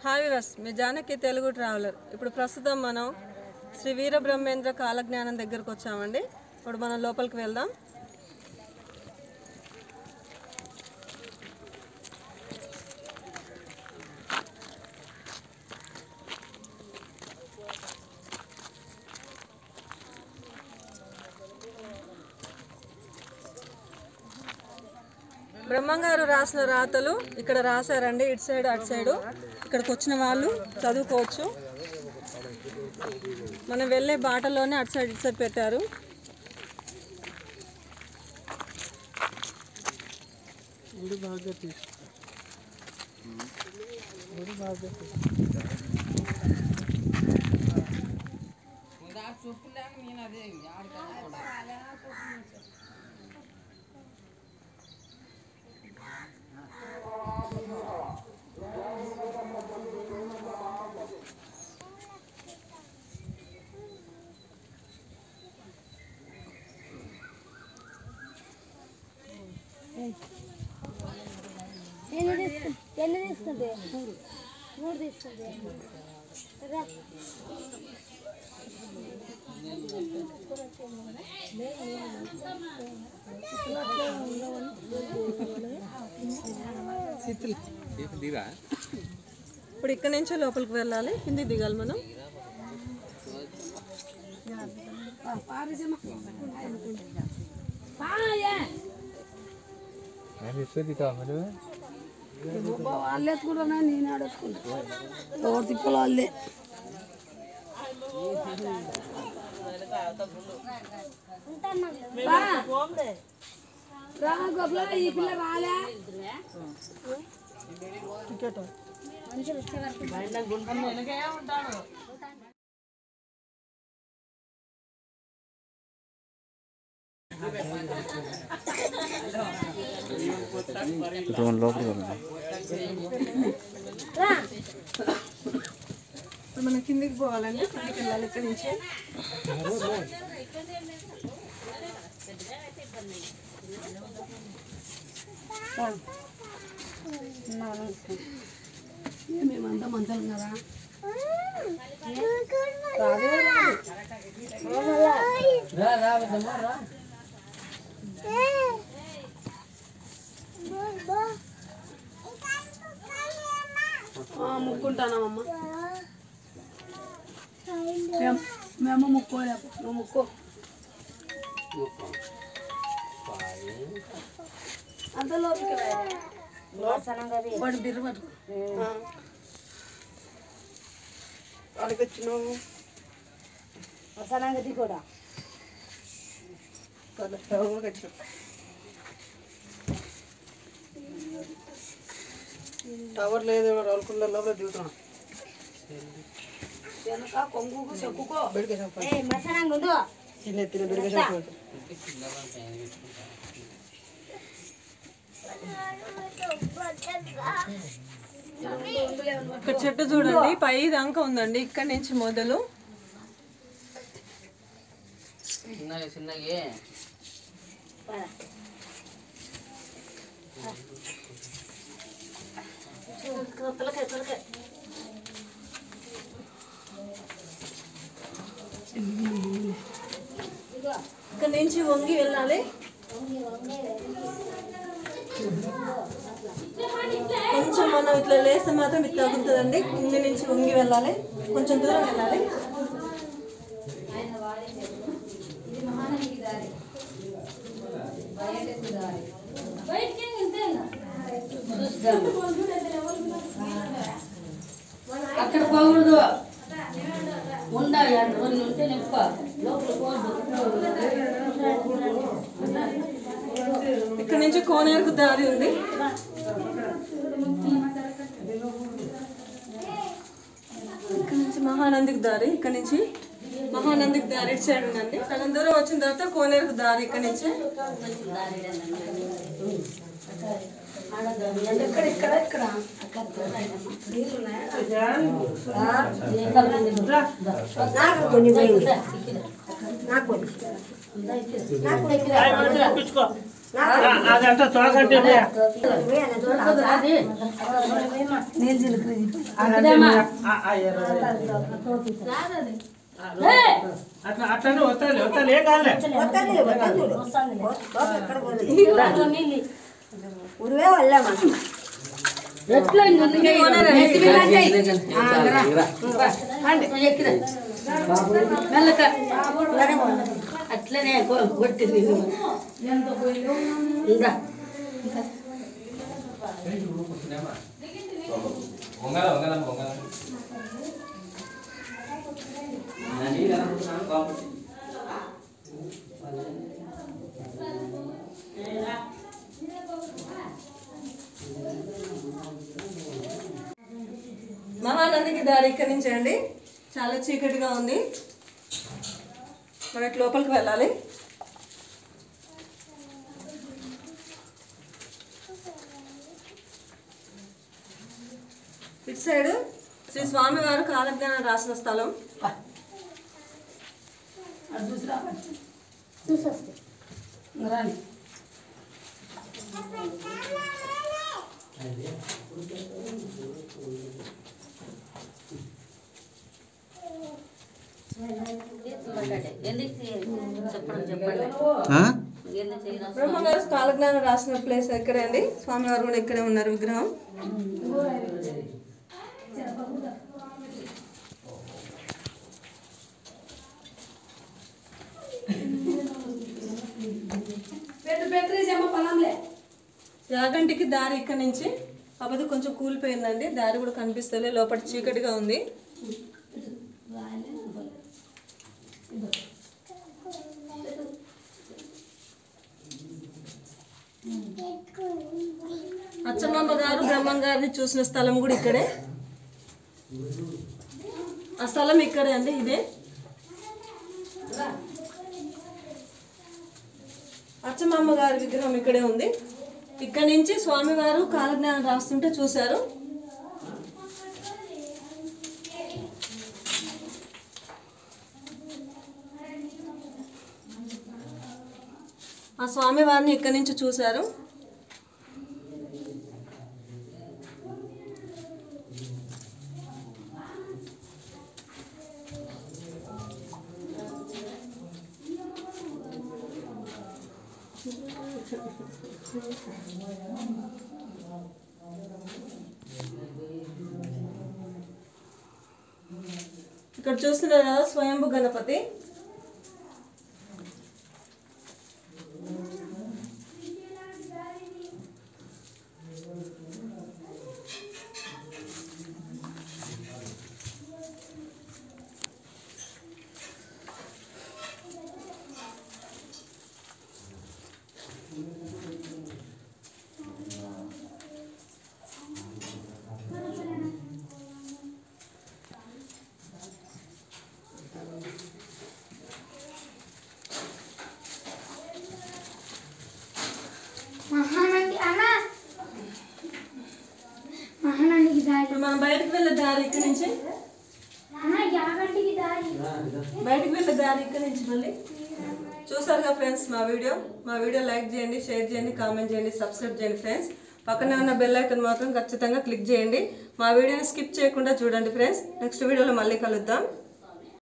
Hi viewers మీ Janaki Telugu traveller ఇప్పుడు ప్రస్తుతం మనం శ్రీ వీరబ్రహ్మేంద్ర కాలజ్ఞానం దగ్గరకు వచ్చామండి ఇప్పుడు మనం లోపలికి వెళ్దాం బ్రహ్మంగారు రాసిన రాతలు ఇక్కడ రాశారండి ఇటు సైడ్ అటు సైడు ఇక్కడికి వచ్చిన వాళ్ళు చదువుకోవచ్చు మనం వెళ్ళే బాటలోనే అటు సైడ్ ఇటు సైడ్ పెట్టారు ఎన్ని తీసుకుంటే ఎన్ని తీసుకుంటే మూడు మూడు తీసుకుంటే రా. ఇప్పుడు ఇక్కడ నుంచే లోపలికి వెళ్ళాలి కింది దిగాలి మనం వాళ్ళే ఎత్తుకుంటున్నా నేను ఆడేసుకుంటా ఎవరు తిప్పలు వాళ్ళే రా. రా గొప్ప ఈ పిల్ల రాలే మనుషులు వచ్చే వరకు రా. ఇప్పుడు మనం కిందికి పోవాలండి కిందికి వెళ్ళాలి ఇక్కడ నుంచి మేమంతా మంచాలం కదా ఆ, ముక్కుంటానమ్మా మేము మేము ముక్కోలేపు నువ్వు ముక్కో అంత లోపలికి వాడి బిర్రు పట్టుకో ఆ. వాళ్ళకి వచ్చినాము సంగతి కూడా టవర్ లేదు రావులకుండ లోపల దిగుతున్నాం వెనక కొంగుకు చెక్కుకో ఏ మసాలంగా ఉండు చిన్న ఎత్తిన దొరికేసాం ఇక్కడ చెట్టు చూడండి పై దాకా ఉందండి ఇక్కడ నుంచి మొదలు చిన్నగా చిన్నగా ఇక్కడ నుంచి వంగి వెళ్ళాలి కొంచెం మనం ఇట్లా లేస్తే మాత్రం ఇట్లా తగ్గుతుందండి కింది నుంచి వంగి వెళ్ళాలి కొంచెం దూరం వెళ్ళాలి అక్కడ పోకూడదు ఉండాలి అంటే రెండు ఉంటే నిప్ప లోపల పోదు ఇక్కడ నుంచి కోనేరుకు దారి ఉంది ఇక్కడ నుంచి మహానందికి దారి ఇక్కడ నుంచి మహానందికి దారి ఇటు సైడ్ ఉందండి సగం దూరం వచ్చిన తర్వాత కోనేరుకు దారి ఇక్కడ నుంచి ఇక్కడ ఇక్కడ ఇక్కడ నాకు కొన్ని పోయింది నాకు కొన్ని నాకు అదంతా తోకంటే నీళ్ళు చిలుకరి అట్లా అట్లనే వస్తాను వస్తాను ఏం కాదులే ఉరువే వల్లమ్మా అట్లనే కొట్టింది ఇంకా మహానందికి దారి ఇక్కడి నుంచి అండి చాలా చీకటిగా ఉంది మనం ఇటు లోపలికి వెళ్ళాలి ఇటు సైడ్ శ్రీ స్వామివారు కాలజ్ఞానం రాసిన స్థలం అది చూసిరా చూసొస్తే రాని చెప్పండి చెప్పండి ఆ? ఎందుకు చేయను బ్రహ్మగారు కాలజ్ఞానం రాసిన ప్లేస్ ఎక్కడే అండి స్వామివారు కూడా ఇక్కడే ఉన్నారు విగ్రహం పెట్టు పెట్టు చెమ్మ పొలంలే యాగంటికి దారి ఇక్కడ నుంచి కాకపోతే కొంచెం కూలిపోయిందండి దారి కూడా కనిపిస్తలే లోపల చీకటిగా ఉంది అచ్చమ్మమ్మ గారు బ్రహ్మం గారిని చూసిన స్థలం కూడా ఇక్కడే ఆ స్థలం ఇక్కడే అండి ఇదే అచ్చమ్మమ్మ గారి విగ్రహం ఇక్కడే ఉంది ఇక్కడ నుంచి స్వామివారు కాలజ్ఞానం రాస్తుంటే చూశారు ఆ స్వామివారిని ఇక్కడి నుంచి చూశారు ఇక్కడ చూస్తున్నారు కదా స్వయంభు గణపతి మహానంది అన్న మహానందికి దారి ఇప్పుడు మనం బయటకు వెళ్ళే దారి ఇక్కడ నుంచి అన్న యాగంటికి దారి బయటకు వెళ్ళే దారి ఇక్కడ నుంచి మళ్ళీ చూసారుగా ఫ్రెండ్స్ మా వీడియో మా వీడియో లైక్ చేయండి షేర్ చేయండి కామెంట్ చేయండి సబ్స్క్రైబ్ చేయండి ఫ్రెండ్స్ పక్కనే ఉన్న బెల్ ఐకాన్ మాత్రం ఖచ్చితంగా క్లిక్ చేయండి మా వీడియోని స్కిప్ చేయకుండా చూడండి ఫ్రెండ్స్ నెక్స్ట్ వీడియోలో మళ్ళీ కలుద్దాం